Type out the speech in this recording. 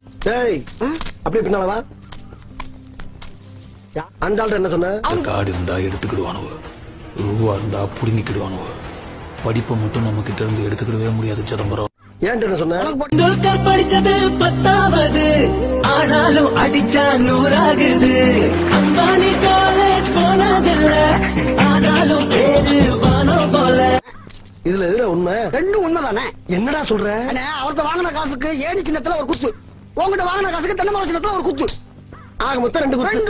டேய் அப்படியே பின்னால வா யா- அந்த ஆள்கிட்ட என்ன சொன்ன இந்த காடு இருந்தா எடுத்துக்கிடுவானுவ ரூபா இருந்தா புடுங்கிக்கிடுவானுவ படிப்பை மட்டும் நம்ம கிட்ட இருந்து எடுத்துக்கிடவே முடியாது சிதம்பரம் ஏன்ட்ட என்ன சொன்ன துல்கர் படிச்சது பத்தாவது ஆனாலும் அடிச்சா நூறாகுது அம்பானி காலேஜ் போனதில்ல ஆனாலும் பேரு வானம் போல இதுல எதுல உண்மை ரெண்டும் உண்மைதானே என்னடா சொல்ற அண்ணே அவர்கிட்ட வாங்கின காசுக்கு ஏணி சின்னத்துல ஒரு குத்து உங்ககிட்ட வாங்கின காசுக்கு தென்னை மரம் சின்னத்துல ஒரு குத்து ஆக மொத்தம் ரெண்டு குத்து